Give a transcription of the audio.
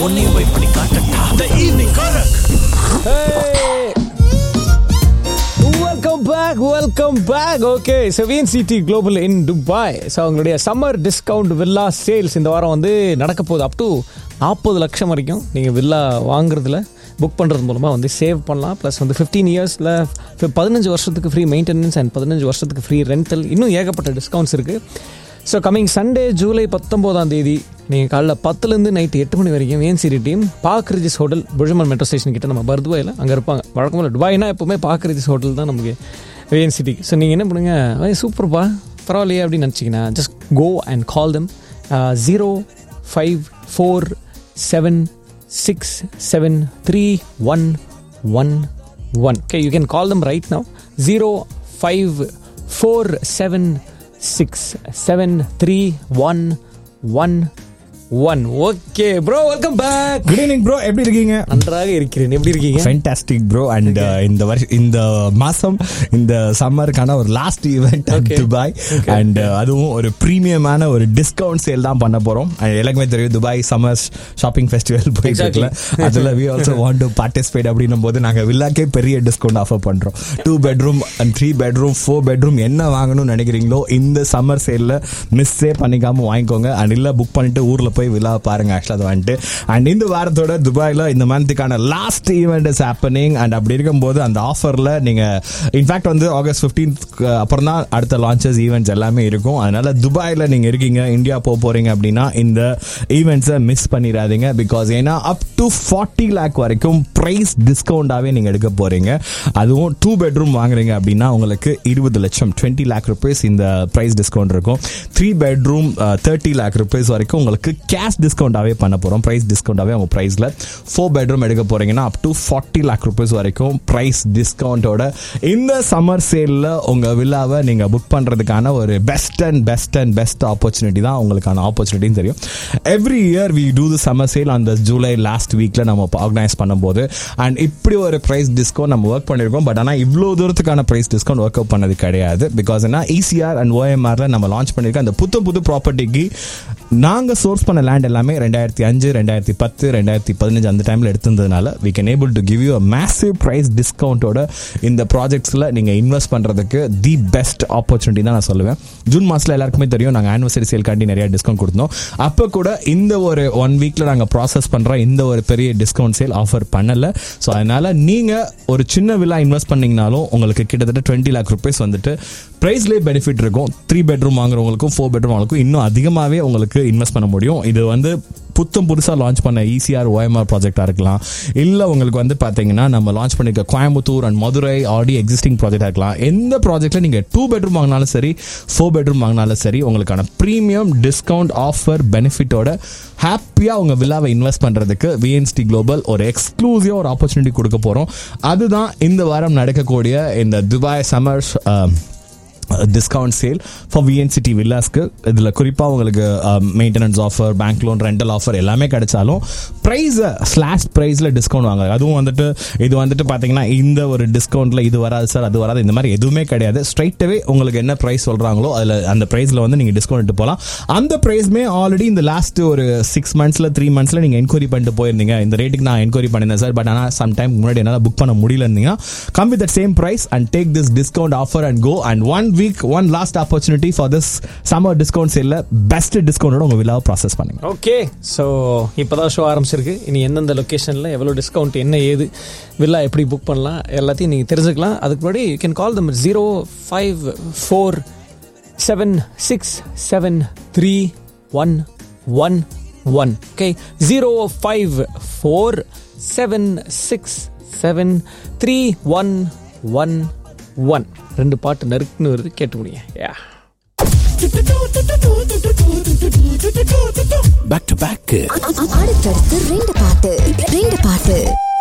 உன்னையும் போய் பண்ணி காட்டட்டா த ஈவினிங் காரக் welcome back welcome back okay செவியன் city global in Dubai so அவங்களுடைய சம்மர் டிஸ்கவுண்ட் வில்லா சேல்ஸ் இந்த வாரம் வந்து நடக்க போகுது அப் டு நாற்பது லட்சம் வரைக்கும் நீங்கள் வில்லா வாங்குறதுல புக் பண்ணுறது மூலமாக வந்து சேவ் பண்ணலாம் ப்ளஸ் வந்து ஃபிஃப்டீன் இயர்ஸில் பதினஞ்சு வருஷத்துக்கு ஃப்ரீ மெயின்டெனன்ஸ் அண்ட் பதினஞ்சு வருஷத்துக்கு ஃப்ரீ ரெண்டல் இன்னும் ஏகப்பட்ட டிஸ்கவுண்ட்ஸ் இருக்குது ஸோ கமிங் சண்டே ஜூலை பத்தொம்போதாம் தேதி நீங்கள் காலைல பத்துலேருந்து நைட்டு எட்டு மணி வரைக்கும் ஏன்சிரி டீம் பாக் ரிஜிஸ் ஹோட்டல் புஜமல் மெட்ரோ ஸ்டேஷன் கிட்ட நம்ம பர்துவாயில் அங்கே இருப்பாங்க வழக்கமாக துபாய்னா எப்போவுமே பாக் ரிஜிஸ் ஹோட்டல் தான் நமக்கு ஏஎன் சிட்டிக்கு ஸோ நீங்கள் என்ன பண்ணுங்க "ஏய், சூப்பர்ப்பா பரவாயில்லையே அப்படின்னு நினச்சிங்கன்னா just go and call them zero five four seven six seven three one one one okay you can call them right now zero five four seven six seven three one one one okay bro welcome back good evening bro எப்படி இருக்கீங்க நன்றாக இருக்கிறேன் எப்படி இருக்கீங்க fantastic bro and இந்த வருஷம் இந்த மாசம் இந்த சம்மருக்கான ஒரு last event Okay. Dubai Okay. And அதுவும் ஒரு ப்ரீமியமான ஒரு டிஸ்கவுண்ட் சேல் தான் பண்ண போறோம் And எல்லாருக்குமே தெரியும் துபாய் சம்மர் ஷாப்பிங் ஃபெஸ்டிவல் போயிட்டு இருக்குல்ல அதுல we also want to participate அப்படின்னும் போது நாங்க வில்லாக்கே பெரிய டிஸ்கவுண்ட் ஆஃபர் பண்றோம் two bedroom and three bedroom four bedroom என்ன வாங்கணும்னு நினைக்கிறீங்களோ இந்த சம்மர் சேல்ல மிஸ்ஸே பண்ணிக்காம வாங்கிக்கோங்க அண்ட் இல்ல புக் பண்ணிட்டு ஊர்ல போய் விழா பாருங்க ஆக்சுவலா அது வந்துட்டு அண்ட் இந்த வாரத்தோட துபாயில இந்த மந்த்துக்கான last event is happening and அப்படி இருக்கும்போது அந்த ஆஃபர்ல நீங்க இன்ஃபேக்ட் வந்து ஆகஸ்ட் 15th அப்புறம் தான் அடுத்த லான்ச்சஸ் ஈவெண்ட்ஸ் எல்லாமே இருக்கும் அதனால துபாயில நீங்க இருக்கீங்க இந்தியா போக போறீங்க அப்படின்னா இந்த ஈவெண்ட்ஸை மிஸ் பண்ணிடாதீங்க பிகாஸ் ஏன்னா அப் டு ஃபார்ட்டி லேக் வரைக்கும் பிரைஸ் டிஸ்கவுண்டாவே நீங்க எடுக்க போறீங்க அதுவும் டூ பெட்ரூம் வாங்குறீங்க அப்படின்னா உங்களுக்கு இருபது லட்சம் டுவெண்ட்டி லேக் ருபீஸ் இந்த பிரைஸ் டிஸ்கவுண்ட் இருக்கும் three bedroom thirty lakh rupees வரைக்கும் உங்களுக்கு கேஷ் டிஸ்கவுண்டாவே பண்ண போறோம் பிரைஸ் டிஸ்கவுண்டாவே உங்க பிரைஸ்ல ஃபோர் பெட்ரூம் எடுக்க போறீங்கன்னா up to forty lakh rupees வரைக்கும் பிரைஸ் டிஸ்கவுண்டோட இந்த சம்மர் சேல்ல உங்க வில்லாவை நீங்க புக் பண்றதுக்கான ஒரு best and best and best opportunity தான் உங்களுக்கான ஆப்பர்ச்சுனிட்டின்னு தெரியும் every year we do the summer sale அந்த ஜூலை லாஸ்ட் வீக்ல நம்ம ஆர்கனைஸ் பண்ணும்போது அண்ட் இப்படி ஒரு பிரைஸ் டிஸ்கவுண்ட் நம்ம ஒர்க் பண்ணிருக்கோம் பட் ஆனால் இவ்வளோ தூரத்துக்கான பிரைஸ் டிஸ்கவுண்ட் ஒர்க் அவுட் பண்ணது கிடையாது பிகாஸ் என்ன இசிஆர் அண்ட் ஓஎம்ஆர்ல நம்ம லான்ச் பண்ணிருக்க அந்த புது புது ப்ராப்பர்ட்டிக்கு நாங்க சோர்ஸ் பண்ண லேண்ட் எல்லாமே ரெண்டாயிரத்தி அஞ்சு ரெண்டாயிரத்தி பத்து ரெண்டாயிரத்தி பதினஞ்சு அந்த டைம்ல எடுத்திருந்ததுனால we can able to give you a massive price டிஸ்கவுண்டோட இந்த ப்ராஜெக்ட்ஸ்ல நீங்க இன்வெஸ்ட் பண்றதுக்கு தி பெஸ்ட் ஆப்பர்ச்சுனிட்டி தான் நான் சொல்லுவேன் ஜூன் மாசத்துல எல்லாருக்குமே தெரியும் நாங்க ஆனிவர்சரி சேல் காண்டி நிறைய டிஸ்கவுண்ட் கொடுத்தோம் அப்ப கூட இந்த ஒரு ஒன் வீக்ல நாங்க ப்ராசஸ் பண்ற இந்த ஒரு பெரிய டிஸ்கவுண்ட் சேல் ஆஃபர் பண்ணல ஸோ அதனால நீங்க ஒரு சின்ன வில்லா இன்வெஸ்ட் பண்ணீங்கனாலும் உங்களுக்கு கிட்டத்தட்ட டுவெண்ட்டி லேக் ருபீஸ் வந்துட்டு ப்ரைஸ்லேயே பெனிஃபிட் இருக்கும் த்ரீ பெட்ரூம் வாங்குறவங்களுக்கும் ஃபோர் பெட்ரூம் வாங்குறதுக்கும் இன்னும் அதிகமாகவே உங்களுக்கு இன்வெஸ்ட் பண்ண முடியும் இது வந்து புத்தம் புதுசாக லான்ச் பண்ண ஈசிஆர் ஓஎம்ஆர் ப்ராஜெக்டாக இருக்கலாம் இல்லை உங்களுக்கு வந்து பார்த்தீங்கன்னா நம்ம லான்ச் பண்ணிருக்க Coimbatore and Madurai already existing ப்ராஜெக்டாக இருக்கலாம் எந்த ப்ராஜெக்ட்ல நீங்கள் டூ பெட்ரூம் வாங்கினாலும் சரி ஃபோர் பெட்ரூம் வாங்கினாலும் சரி உங்களுக்கான ப்ரீமியம் டிஸ்கவுண்ட் ஆஃபர் பெனிஃபிட்டோட ஹாப்பியாக உங்கள் வில்லாவை இன்வெஸ்ட் பண்ணுறதுக்கு விஎன்ஸ்டி குளோபல் ஒரு எக்ஸ்க்ளூசிவாக ஒரு ஆப்பர்ச்சுனிட்டி கொடுக்க போகிறோம் அதுதான் இந்த வாரம் நடக்கக்கூடிய இந்த Dubai summer discount sale for விஎன்சிட்டி வில்லாஸ்க்கு இதில் குறிப்பாக உங்களுக்கு maintenance offer bank loan rental offer எல்லாமே கிடைச்சாலும் ப்ரைஸ் ஸ்லாஷ் ப்ரைஸில் டிஸ்கவுண்ட் வாங்க அதுவும் வந்துட்டு இது வந்துட்டு பார்த்தீங்கன்னா இந்த ஒரு டிஸ்கவுண்ட்டில் இது வராது சார் அது வராது இந்த மாதிரி எதுவுமே கிடையாது ஸ்ட்ரைட்டாகவே உங்களுக்கு என்ன ப்ரைஸ் சொல்கிறாங்களோ அதில் அந்த ப்ரைஸில் வந்து நீங்கள் டிஸ்கவுண்ட் எடுத்து போகலாம் அந்த ப்ரைஸ்மே ஆல்ரெடி இந்த லாஸ்ட் ஒரு சிக்ஸ் மந்த்ஸில் த்ரீ மந்த்ஸில் நீங்கள் என்கொயரி பண்ணிட்டு போயிருந்தீங்க இந்த ரேட்டுக்கு நான் என்கொயரி பண்ணியிருந்தேன் சார் பட் ஆனால் சம் டைம் முன்னாடி என்னால் புக் பண்ண முடியல இருந்தீங்கன்னா come with that same price and take this discount offer and go and one week one last opportunity for this summer discount சேல்ல பெஸ்ட் டிஸ்கவுண்டோட உங்க விழாவை ப்ராசஸ் பண்ணுங்க ஓகே ஸோ இப்போதான் ஷோ ஆரம்பிச்சிருக்கு இனி எந்தெந்த லொக்கேஷனில் எவ்வளோ டிஸ்கவுண்ட் என்ன ஏது வில்லா எப்படி புக் பண்ணலாம் எல்லாத்தையும் நீங்கள் தெரிஞ்சுக்கலாம் அதுக்கு முன்னாடி you can call them zero five four seven six seven three one one one okay zero five four seven six seven three one one one ரெண்டு பாட்டு நறுக்குன்னு வருது கேட்டு முடியும் யா பேக் டு பேக் அடுத்தடுத்து ரெண்டு பாட்டு ரெண்டு பாட்டு